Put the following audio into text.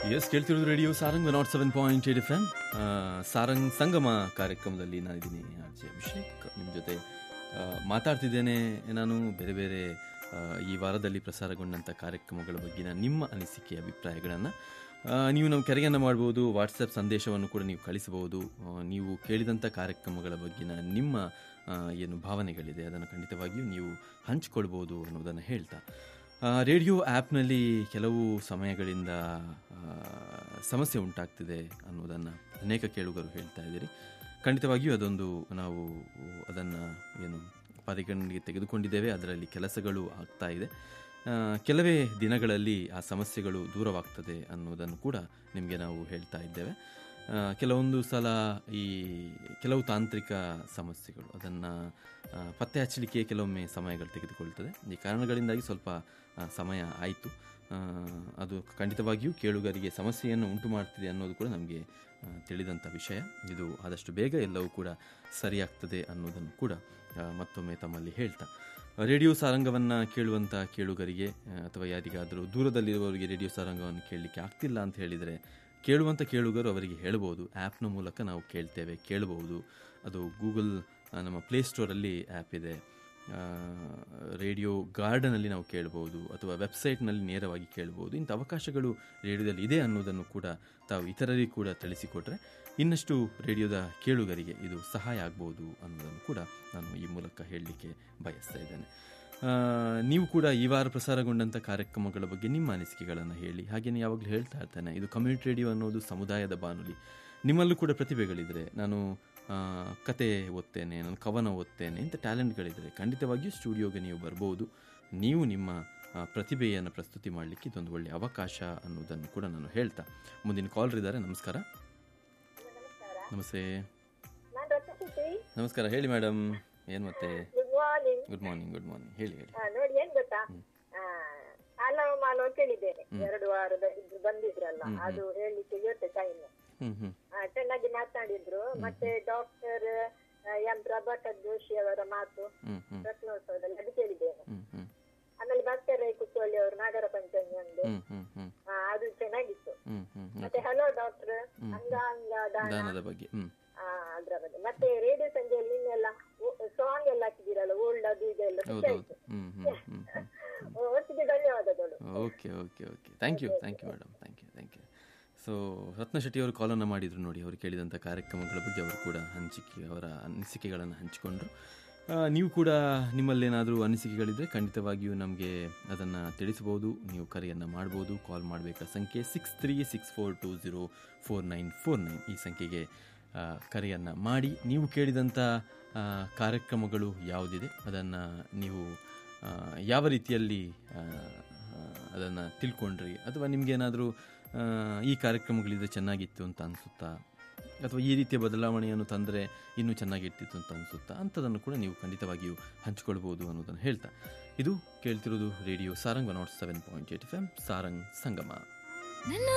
S ಕೇಳ್ತಿರೋದು radio Sarang nought seven point eight F M Sarang Sangama ಕಾರ್ಯಕ್ರಮದಲ್ಲಿ ನಾನಿದ್ದೀನಿ ಆರ್ ಜೆ ಅಭಿಷೇಕ್ ನಿಮ್ಮ ಜೊತೆ ಆ, ಮಾತಾಡ್ತಿದ್ದೇನೆ ನಾನು ಬೇರೆ ಬೇರೆ ಆ, ಈ ವಾರದಲ್ಲಿ ಪ್ರಸಾರಗೊಂಡಂಥ ಕಾರ್ಯಕ್ರಮಗಳ ಬಗ್ಗಿನ ನಿಮ್ಮ ಅನಿಸಿಕೆ ಅಭಿಪ್ರಾಯಗಳನ್ನು ನೀವು ನಾವು ಕರೆಯನ್ನು ಮಾಡ್ಬೋದು ವಾಟ್ಸಪ್ ಸಂದೇಶವನ್ನು ಕೂಡ ನೀವು ಕಳಿಸಬಹುದು ಆ, ನೀವು ಕೇಳಿದಂಥ ಕಾರ್ಯಕ್ರಮಗಳ ಬಗ್ಗಿನ ನಿಮ್ಮ ಆ, ಏನು ಭಾವನೆಗಳಿದೆ ಅದನ್ನು ಖಂಡಿತವಾಗಿಯೂ ನೀವು ಹಂಚಿಕೊಳ್ಬೋದು ಅನ್ನೋದನ್ನು ಹೇಳ್ತಾ ಆ, ರೇಡಿಯೋ ಆ್ಯಪ್ನಲ್ಲಿ ಕೆಲವು ಸಮಯಗಳಿಂದ ಆ, ಸಮಸ್ಯೆ ಉಂಟಾಗ್ತಿದೆ ಅನ್ನೋದನ್ನು ಅನೇಕ ಕೇಳುಗರು ಹೇಳ್ತಾ ಇದ್ದೀರಿ ಖಂಡಿತವಾಗಿಯೂ ಅದೊಂದು ನಾವು ಅದನ್ನು ಏನು ಪರಿಗಣನೆಗೆ ತೆಗೆದುಕೊಂಡಿದ್ದೇವೆ ಅದರಲ್ಲಿ ಕೆಲಸಗಳು ಆಗ್ತಾ ಇದೆ ಆ, ಕೆಲವೇ ದಿನಗಳಲ್ಲಿ ಆ ಸಮಸ್ಯೆಗಳು ದೂರವಾಗ್ತದೆ ಅನ್ನೋದನ್ನು ಕೂಡ ನಿಮಗೆ ನಾವು ಹೇಳ್ತಾ ಇದ್ದೇವೆ ಆ, ಕೆಲವೊಂದು ಸಲ ಈ ಕೆಲವು ತಾಂತ್ರಿಕ ಸಮಸ್ಯೆಗಳು ಅದನ್ನು ಪತ್ತೆ ಹಚ್ಚಲಿಕ್ಕೆ ಕೆಲವೊಮ್ಮೆ ಸಮಯಗಳು ತೆಗೆದುಕೊಳ್ತದೆ ಈ ಕಾರಣಗಳಿಂದಾಗಿ ಸ್ವಲ್ಪ ಆ, ಸಮಯ ಆಯಿತು ಅದು ಖಂಡಿತವಾಗಿಯೂ ಕೇಳುಗರಿಗೆ ಸಮಸ್ಯೆಯನ್ನು ಉಂಟು ಮಾಡ್ತಿದೆ ಅನ್ನೋದು ಕೂಡ ನಮಗೆ ಆ, ತಿಳಿದಂಥ ವಿಷಯ ಇದು ಆದಷ್ಟು ಬೇಗ ಎಲ್ಲವೂ ಕೂಡ ಸರಿಯಾಗ್ತದೆ ಅನ್ನೋದನ್ನು ಕೂಡ ಆ, ಮತ್ತೊಮ್ಮೆ ತಮ್ಮಲ್ಲಿ ಹೇಳ್ತಾ ರೇಡಿಯೋ ಸಾರಂಗವನ್ನು ಕೇಳುವಂಥ ಕೇಳುಗರಿಗೆ ಆ, ಅಥವಾ ಯಾರಿಗಾದರೂ ದೂರದಲ್ಲಿರುವವರಿಗೆ ರೇಡಿಯೋ ಸಾರಂಗವನ್ನು ಕೇಳಲಿಕ್ಕೆ ಆಗ್ತಿಲ್ಲ ಅಂತ ಹೇಳಿದರೆ ಕೇಳುವಂಥ ಕೇಳುಗರು ಅವರಿಗೆ ಹೇಳ್ಬೋದು ಆ್ಯಪ್ನ ಮೂಲಕ ನಾವು ಕೇಳ್ತೇವೆ ಕೇಳಬಹುದು ಅದು ಗೂಗಲ್ ಆ, ನಮ್ಮ ಪ್ಲೇಸ್ಟೋರಲ್ಲಿ ಆ್ಯಪ್ ಇದೆ ಆ, ರೇಡಿಯೋ ಗಾರ್ಡನಲ್ಲಿ ನಾವು ಕೇಳ್ಬೋದು ಅಥವಾ ವೆಬ್ಸೈಟ್ನಲ್ಲಿ ನೇರವಾಗಿ ಕೇಳ್ಬೋದು ಇಂಥ ಅವಕಾಶಗಳು ರೇಡಿಯೋದಲ್ಲಿ ಇದೆ ಅನ್ನೋದನ್ನು ಕೂಡ ತಾವು ಇತರರಿಗೆ ಕೂಡ ತಿಳಿಸಿಕೊಟ್ರೆ ಇನ್ನಷ್ಟು ರೇಡಿಯೋದ ಕೇಳುಗರಿಗೆ ಇದು ಸಹಾಯ ಆಗ್ಬೋದು ಅನ್ನೋದನ್ನು ಕೂಡ ನಾನು ಈ ಮೂಲಕ ಹೇಳಲಿಕ್ಕೆ ಬಯಸ್ತಾ ಇದ್ದೇನೆ ಆ, ನೀವು ಕೂಡ ಈ ವಾರ ಪ್ರಸಾರಗೊಂಡಂಥ ಕಾರ್ಯಕ್ರಮಗಳ ಬಗ್ಗೆ ನಿಮ್ಮ ಅನಿಸಿಕೆಗಳನ್ನು ಹೇಳಿ ಹಾಗೆಯೇ ಯಾವಾಗಲೂ ಹೇಳ್ತಾ ಇರ್ತೇನೆ ಇದು ಕಮ್ಯುನಿಟಿ ರೇಡಿಯೋ ಅನ್ನೋದು ಸಮುದಾಯದ ಬಾನುಲಿ ನಿಮ್ಮಲ್ಲೂ ಕೂಡ ಪ್ರತಿಭೆಗಳಿದ್ರೆ ನಾನು ಆ, ಕತೆ ಓದ್ತೇನೆ ನಾನು ಕವನ ಓದ್ತೇನೆ ಇಂಥ ಟ್ಯಾಲೆಂಟ್ಗಳಿದ್ರೆ ಖಂಡಿತವಾಗಿಯೂ ಸ್ಟುಡಿಯೋಗೆ ನೀವು ಬರ್ಬೋದು ನೀವು ನಿಮ್ಮ ಆ, ಪ್ರತಿಭೆಯನ್ನು ಪ್ರಸ್ತುತಿ ಮಾಡಲಿಕ್ಕೆ ಇದೊಂದು ಒಳ್ಳೆಯ ಅವಕಾಶ ಅನ್ನೋದನ್ನು ಕೂಡ ನಾನು ಹೇಳ್ತಾ ಮುಂದಿನ ಕಾಲರ್ ಇದ್ದಾರೆ ನಮಸ್ಕಾರ ನಮಸ್ತೆ ನಾನು ರಚಿಸಿದ್ರಿ ನಮಸ್ಕಾರ ಹೇಳಿ ಮೇಡಮ್ ಏನು ಮತ್ತೆ good morning good morning good morning ಹೇಳಿ ಹೇಳಿ ನೋಡಿ ಏನ್ ಗೊತ್ತಾ ಅಲೋ ಮಾಲೋ ಕೇಳಿದ್ದೇನೆ ಎರಡು ವಾರದ ಇದ್ರು ಬಂದಿದ್ರಲ್ಲ ಅದು ಹೇಳಲಿಕ್ಕೆ ಇವತ್ತೆ ಟೈಮ್ ಹ್ಞೂ ಹ್ಞೂ ಚೆನ್ನಾಗಿ ಮಾತನಾಡಿದ್ರು ಮತ್ತೆ ಡಾಕ್ಟರ್ ಎಂ ಪ್ರಭಾಕರ್ ಜೋಶಿ ಅವರ ಮಾತು ಹ್ಞೂ ಹ್ಞೂ ರತ್ನೋತ್ಸವದಲ್ಲಿ ಅದು ಕೇಳಿದ್ದೇನೆ ಹ್ಞೂ ಹ್ಞೂ ಆಮೇಲೆ ಭಾಸ್ಕರ್ ರೈ ಕುತ್ತೋಳಿ ಅವರು ನಾಗರ ಪಂಚಮಿ ಒಂದು ಹ್ಞೂ ಹ್ಞೂ ಹ್ಞೂ ಆ, ಅದು ಚೆನ್ನಾಗಿತ್ತು ಹ್ಞೂ ಹ್ಞೂ ಹ್ಞೂ ಮತ್ತೆ ಹಲೋ ಡಾಕ್ಟರ್ ಅಂಗಾಂಗ ದಾನ ದಾನದ ಬಗ್ಗೆ ಹ್ಞೂ ಆ, ಅದ್ರ ಬಗ್ಗೆ ಮತ್ತೆ ರೇಡಿಯೋ ಸಂಜೆಯಲ್ಲಿ ನಿನ್ನೆಲ್ಲ ಸಾಂಗ್ ಎಲ್ಲ ಹಾಕಿದಿರಲ್ಲ ಓಲ್ಡ್ ಅದು ಇದೆಲ್ಲ ಖುಷಿ ಹೌದೌದು ಆಯ್ತು ಹ್ಞೂ ಹ್ಞೂ ಹ್ಞೂ ಹ್ಞೂ ಒಟ್ಟಿಗೆ ಧನ್ಯವಾದಗಳು okay okay okay thank you thank you madam thank you thank you so Ratna Shetty ಅವರು ಕಾಲನ್ನು ಮಾಡಿದರು ನೋಡಿ ಅವರು ಕೇಳಿದಂಥ ಕಾರ್ಯಕ್ರಮಗಳ ಬಗ್ಗೆ ಅವರು ಕೂಡ ಹಂಚಿಕೆ ಅವರ ಅನಿಸಿಕೆಗಳನ್ನು ಹಂಚಿಕೊಂಡ್ರು ಆ, ನೀವು ಕೂಡ ನಿಮ್ಮಲ್ಲೇನಾದರೂ ಅನಿಸಿಕೆಗಳಿದ್ದರೆ ಖಂಡಿತವಾಗಿಯೂ ನಮಗೆ ಅದನ್ನು ತಿಳಿಸ್ಬೋದು ನೀವು ಕರೆಯನ್ನು ಮಾಡ್ಬೋದು ಕಾಲ್ ಮಾಡಬೇಕಾದ ಸಂಖ್ಯೆ six three six four two zero four nine four nine ಈ ಸಂಖ್ಯೆಗೆ ಕರೆಯನ್ನು ಮಾಡಿ ನೀವು ಕೇಳಿದಂಥ ಆ, ಕಾರ್ಯಕ್ರಮಗಳು ಯಾವುದಿದೆ ಅದನ್ನು ನೀವು ಆ, ಯಾವ ರೀತಿಯಲ್ಲಿ ಅದನ್ನು ತಿಳ್ಕೊಂಡ್ರಿ ಅಥವಾ ನಿಮಗೇನಾದರೂ ಈ ಕಾರ್ಯಕ್ರಮಗಳಿದ್ರೆ ಚೆನ್ನಾಗಿತ್ತು ಅಂತ ಅನಿಸುತ್ತಾ ಅಥವಾ ಈ ರೀತಿಯ ಬದಲಾವಣೆಯನ್ನು ತಂದರೆ ಇನ್ನೂ ಚೆನ್ನಾಗಿರ್ತಿತ್ತು ಅಂತ ಅನಿಸುತ್ತಾ ಅಂಥದನ್ನು ಕೂಡ ನೀವು ಖಂಡಿತವಾಗಿಯೂ ಹಂಚಿಕೊಳ್ಬೋದು ಅನ್ನೋದನ್ನು ಹೇಳ್ತಾ ಇದು ಕೇಳ್ತಿರೋದು radio Sarang nought seven point eight F M Sarang Sangama ನನ್ನ